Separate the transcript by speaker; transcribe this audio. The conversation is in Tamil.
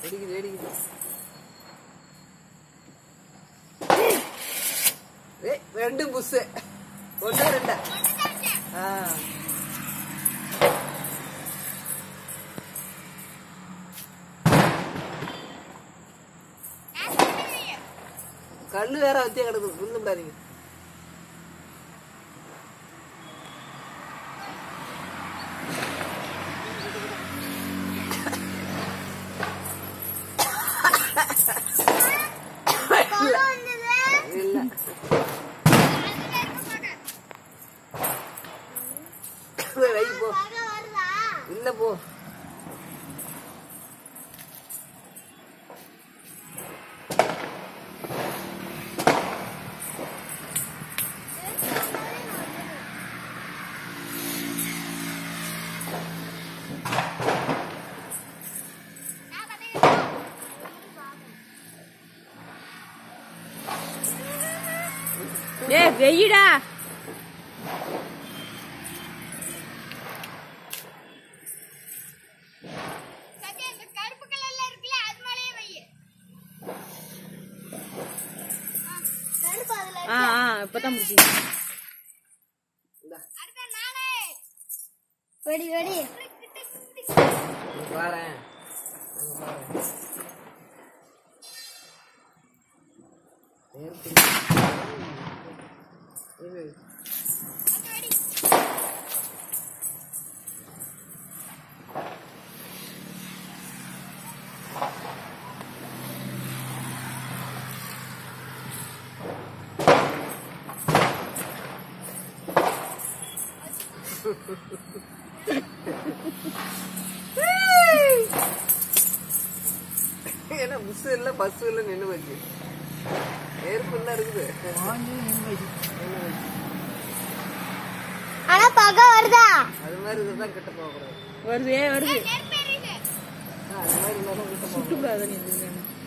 Speaker 1: வெடிக்குது வெடிக்குது ஏய், ரெண்டு புஷ் ஒண்ணு ரெண்டா ஆ கல்லு வேற வத்தியா கிடக்குது புல்லு விடாதீங்க இல்ல வை போ இல்ல போ
Speaker 2: ஏ வெயிடா
Speaker 3: கருப்பு கலர்ல இருக்குல்ல அது மேலயே வை கருப்பு அதுல
Speaker 2: ஆ ஆ இப்பதான் முடிச்சீங்க
Speaker 1: இந்தா
Speaker 3: அடுத்த நானே வெடி வெடி
Speaker 1: பாரேன் அங்க பாரேன் நேரத்துக்கு இது ஏன்னா புஸ் இல்ல பஸ் இல்ல நின்னு போச்சு ஏற்புல இருக்குது நின்னு போச்சு.
Speaker 3: ஆனா பகை வருதா
Speaker 1: அது மாதிரி இதுதான் கிட்ட போக கூடாது
Speaker 2: வருது ஏ வருது
Speaker 3: நெருப்பு எரியுது
Speaker 1: ஆ, அது மாதிரி இருந்தாலும் கிட்ட போக
Speaker 2: சுட்டுக்கூடாது நீ இது.